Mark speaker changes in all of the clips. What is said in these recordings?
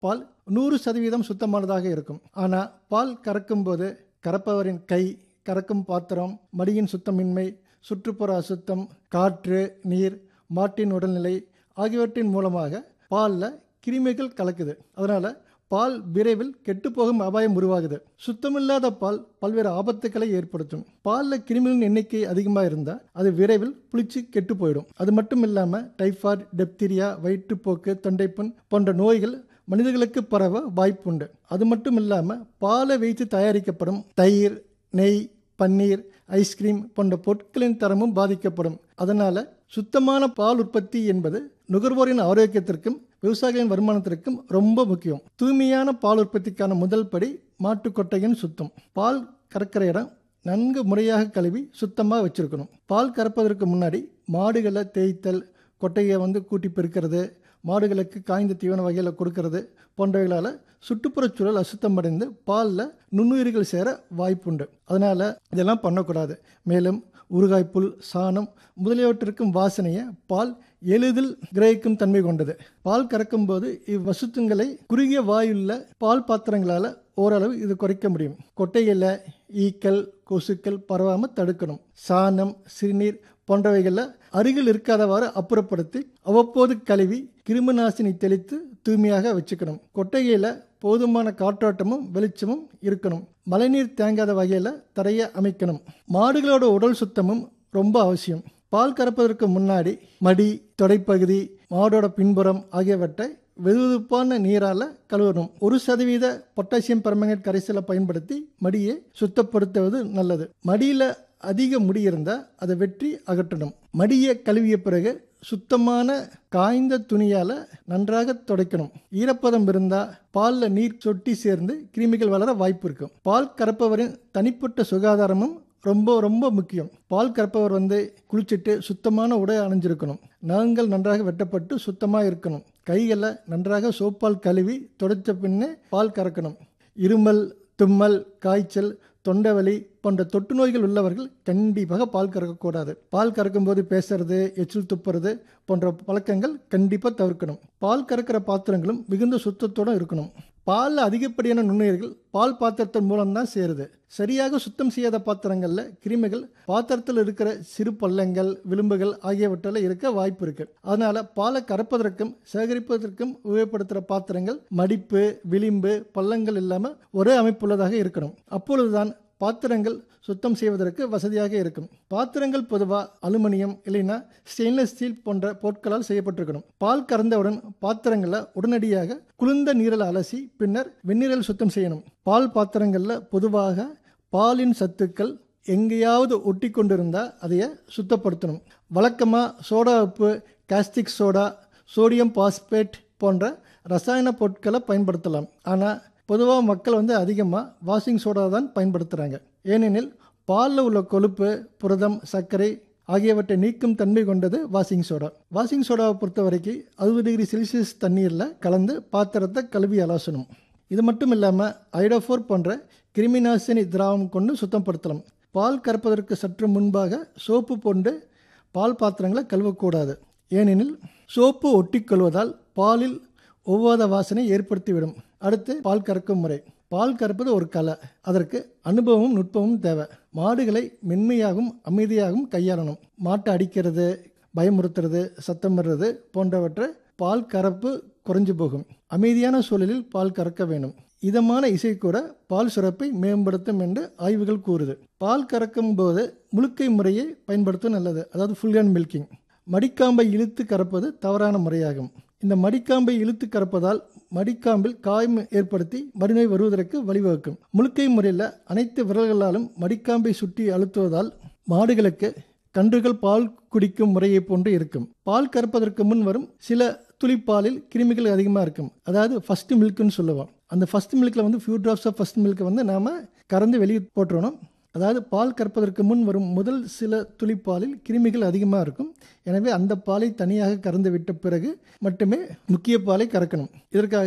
Speaker 1: பால் நூறு சதவீதம் சுத்தமானதாக இருக்கும் ஆனால் பால் கறக்கும்போது கறப்பவரின் கை கறக்கும் பாத்திரம் மடியின் சுத்தமின்மை சுற்றுப்புற அசுத்தம் காற்று நீர் மாட்டின் உடல்நிலை ஆகியவற்றின் மூலமாக பாலில் கிருமிகள் கலக்குது அதனால் பால் விரைவில் கெட்டுப்போகும் அபாயம் உருவாகுது சுத்தமில்லாத பால் பல்வேறு ஆபத்துக்களை ஏற்படுத்தும் பாலில் கிருமிகளின் எண்ணிக்கை அதிகமாக இருந்தால் அது விரைவில் புளிச்சு கெட்டு போயிடும் அது மட்டும் இல்லாமல் டைஃபாய்டு டெப்தீரியா வயிற்றுப்போக்கு தொண்டைப்புண் போன்ற நோய்கள் மனிதர்களுக்கு பரவ வாய்ப்புண்டு அது மட்டும் இல்லாமல் பாலை வைத்து தயாரிக்கப்படும் தயிர் நெய் பன்னீர் ஐஸ்கிரீம் போன்ற பொருட்களின் தரமும் பாதிக்கப்படும் அதனால் சுத்தமான பால் உற்பத்தி என்பது நுகர்வோரின் ஆரோக்கியத்திற்கும் விவசாயிகளின் வருமானத்திற்கும் ரொம்ப முக்கியம் தூய்மையான பால் உற்பத்திக்கான முதல் படி மாட்டுக் கொட்டையின் சுத்தம் பால் கறக்கிற இடம் நன்கு முறையாக கழுவி சுத்தமாக வச்சுருக்கணும் பால் கறப்பதற்கு முன்னாடி மாடுகளை தேய்த்தல் கொட்டையை வந்து கூட்டி பெருக்கிறது மாடுகளுக்கு காய்ந்த தீவன வகையில் கொடுக்கறது போன்றவைகளால் சுற்றுப்புறச் சூழல் அசுத்தமடைந்து பாலில் நுண்ணுயிர்கள் சேர வாய்ப்புண்டு அதனால் இதெல்லாம் பண்ணக்கூடாது மேலும் ஊறுகாய் புல் சாணம் முதலியவற்றிற்கும் வாசனையை பால் எளிதில் கிரகிக்கும் தன்மை கொண்டது பால் கறக்கும்போது இவ்வசுத்தங்களை குறுகிய வாயுள்ள பால் பாத்திரங்களால் ஓரளவு இது குறைக்க முடியும் கொட்டையில் ஈக்கள் கொசுக்கள் பரவாமல் தடுக்கணும் சாணம் சிறுநீர் போன்றவைகளில் அருகில் இருக்காதவாறு அப்புறப்படுத்தி அவ்வப்போது கழுவி கிருமி நாசினி தெளித்து தூய்மையாக வச்சுக்கணும் கொட்டையில் போதுமான காற்றோட்டமும் வெளிச்சமும் இருக்கணும் மழைநீர் தேங்காத வகையில் தரையை அமைக்கணும் மாடுகளோட உடல் சுத்தமும் ரொம்ப அவசியம் பால் கறப்பதற்கு முன்னாடி மடி தொடைப்பகுதி மாடோட பின்புறம் ஆகியவற்றை வெதுவெதுப்பான நீரால் கழுவணும் ஒரு சதவீத பொட்டாசியம் பெர்மங்கேட் கரைசலை பயன்படுத்தி மடியை சுத்தப்படுத்துவது நல்லது மடியில் அதிக முடி இருந்தால் அதை வெற்றி அகற்றணும் மடியை கழுவிய பிறகு சுத்தமான காய்ந்த துணியால் நன்றாக துடைக்கணும் ஈரப்பதம் இருந்தால் பாலில் நீர் சொட்டி சேர்ந்து கிருமிகள் வளர வாய்ப்பு இருக்கும் பால் கறப்பவரின் தனிப்பட்ட சுகாதாரமும் ரொம்ப ரொம்ப முக்கியம் பால் கறப்பவர் வந்து குளிச்சுட்டு சுத்தமான உடை அணிஞ்சிருக்கணும் நகங்கள் நன்றாக வெட்டப்பட்டு சுத்தமாக இருக்கணும் கைகளை நன்றாக சோப்பால் கழுவி துடைச்ச பின்னே பால் கறக்கணும் இருமல் தும்மல் காய்ச்சல் தொண்டைவலி போன்ற தொற்று நோய்கள் உள்ளவர்கள் கண்டிப்பாக பால் கறக்கக்கூடாது பால் கறக்கும்போது பேசுறது எச்சில் துப்புறது போன்ற பழக்கங்கள் கண்டிப்பாக தவிர்க்கணும் பால் கறக்கிற பாத்திரங்களும் மிகுந்த சுத்தத்தோடு இருக்கணும் பாலில் அதிகப்படியான நுண்ணுயிர்கள் பால் பாத்திரத்தின் மூலம்தான் சேருது சரியாக சுத்தம் செய்யாத பாத்திரங்களில் கிருமிகள் பாத்திரத்தில் இருக்கிற சிறு பள்ளங்கள் விளிம்புகள் ஆகியவற்றில் இருக்க வாய்ப்பு இருக்கு அதனால பாலை கறப்பதற்கும் சேகரிப்பதற்கும் உபயோகப்படுத்துகிற பாத்திரங்கள் மடிப்பு விளிம்பு பள்ளங்கள் இல்லாமல் ஒரே அமைப்புள்ளதாக இருக்கணும் அப்பொழுதுதான் பாத்திரங்கள் சுத்தம் செய்வதற்கு வசதியாக இருக்கும் பாத்திரங்கள் பொதுவாக அலுமினியம் இல்லைன்னா ஸ்டெயின்லெஸ் ஸ்டீல் போன்ற பொருட்களால் செய்யப்பட்டிருக்கணும் பால் கறந்தவுடன் பாத்திரங்களை உடனடியாக குளிர்ந்த நீரில் அலசி பின்னர் வெந்நீரில் சுத்தம் செய்யணும் பால் பாத்திரங்களில் பொதுவாக பாலின் சத்துக்கள் எங்கேயாவது ஒட்டி கொண்டிருந்தால் அதைய சுத்தப்படுத்தணும் வழக்கமாக சோடா உப்பு காஸ்டிக் சோடா சோடியம் பாஸ்பேட் போன்ற ரசாயன பொருட்களை பயன்படுத்தலாம் ஆனால் பொதுவாக மக்கள் வந்து அதிகமாக வாஷிங் சோடா தான் பயன்படுத்துகிறாங்க ஏனெனில் பாலில் உள்ள கொழுப்பு புரதம் சர்க்கரை ஆகியவற்றை நீக்கும் தன்மை கொண்டது வாஷிங் சோடா வாஷிங் சோடாவை பொறுத்த வரைக்கும் அறுபது டிகிரி செல்சியஸ் தண்ணீரில் கலந்து பாத்திரத்தை கழுவி அலாசணும் இது மட்டும் இல்லாமல் ஐடோஃபோர் போன்ற கிருமிநாசினி திராவம் கொண்டு சுத்தப்படுத்தலாம் பால் கறப்பதற்கு சற்று முன்பாக சோப்பு போண்டு பால் பாத்திரங்களை கழுவக்கூடாது ஏனெனில் சோப்பு ஒட்டிக்கொள்வதால் பாலில் ஒவ்வாத வாசனை ஏற்படுத்திவிடும் அடுத்து பால் கறக்கும் முறை பால் கறப்பது ஒரு கலை அதற்கு அனுபவமும் நுட்பமும் தேவை மாடுகளை மென்மையாகவும் அமைதியாகவும் கையாளணும் மாட்டை அடிக்கிறது பயமுறுத்துறது சத்தம் வர்றது போன்றவற்றை பால் கறப்பு குறைஞ்சு போகும் அமைதியான சூழலில் பால் கறக்க வேண்டும் இதமான இசை கூட பால் சுரப்பை மேம்படுத்தும் என்று ஆய்வுகள் கூறுது பால் கறக்கும் போது முழுக்கை முறையை பயன்படுத்தும் நல்லது அதாவது ஃபுல் ஹேண்ட் மில்கிங் மடிக்காம்பை இழுத்து கறப்பது தவறான முறையாகும் இந்த மடிக்காம்பை இழுத்து கறப்பதால் மடிக்காம்பில் காயம் ஏற்படுத்தி மடிநோய் வருவதற்கு வழிவகுக்கும் முழுக்கை முறையில் அனைத்து விரல்களாலும் மடிக்காம்பை சுற்றி அழுத்துவதால் மாடுகளுக்கு கன்றுகள் பால் குடிக்கும் முறையை போன்று இருக்கும் பால் கறப்பதற்கு முன் வரும் சில துளிப்பாலில் கிருமிகள் அதிகமாக இருக்கும் அதாவது ஃபஸ்ட்டு மில்க்குன்னு சொல்லுவோம் அந்த ஃபஸ்ட் மில்கில் வந்து ஃபியூ ட்ராப்ஸ் ஆஃப் ஃபஸ்ட் மில்க்கை வந்து நாம் கறந்து வெளியே போட்டுறணும் அதாவது பால் கறப்பதற்கு முன் வரும் முதல் சில துளிப்பாலில் கிருமிகள் அதிகமாக இருக்கும் எனவே அந்த பாலை தனியாக கறந்து விட்ட பிறகு மட்டுமே முக்கிய பாலை கறக்கணும் இதற்காக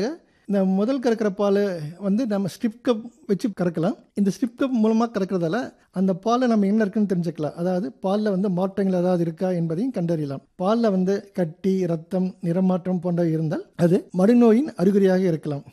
Speaker 1: இந்த முதல் கறக்கிற பால் வந்து நம்ம ஸ்டிப் கப் வச்சு கறக்கலாம் இந்த ஸ்டிப் கப் மூலமாக கறக்கிறதால அந்த பாலில் நம்ம என்ன இருக்குன்னு தெரிஞ்சுக்கலாம் அதாவது பாலில் வந்து மாற்றங்கள் ஏதாவது இருக்கா என்பதையும் கண்டறியலாம் பாலில் வந்து கட்டி ரத்தம் நிறமாற்றம் போன்றவை இருந்தால் அது மடுநோயின் அறிகுறியாக இருக்கலாம்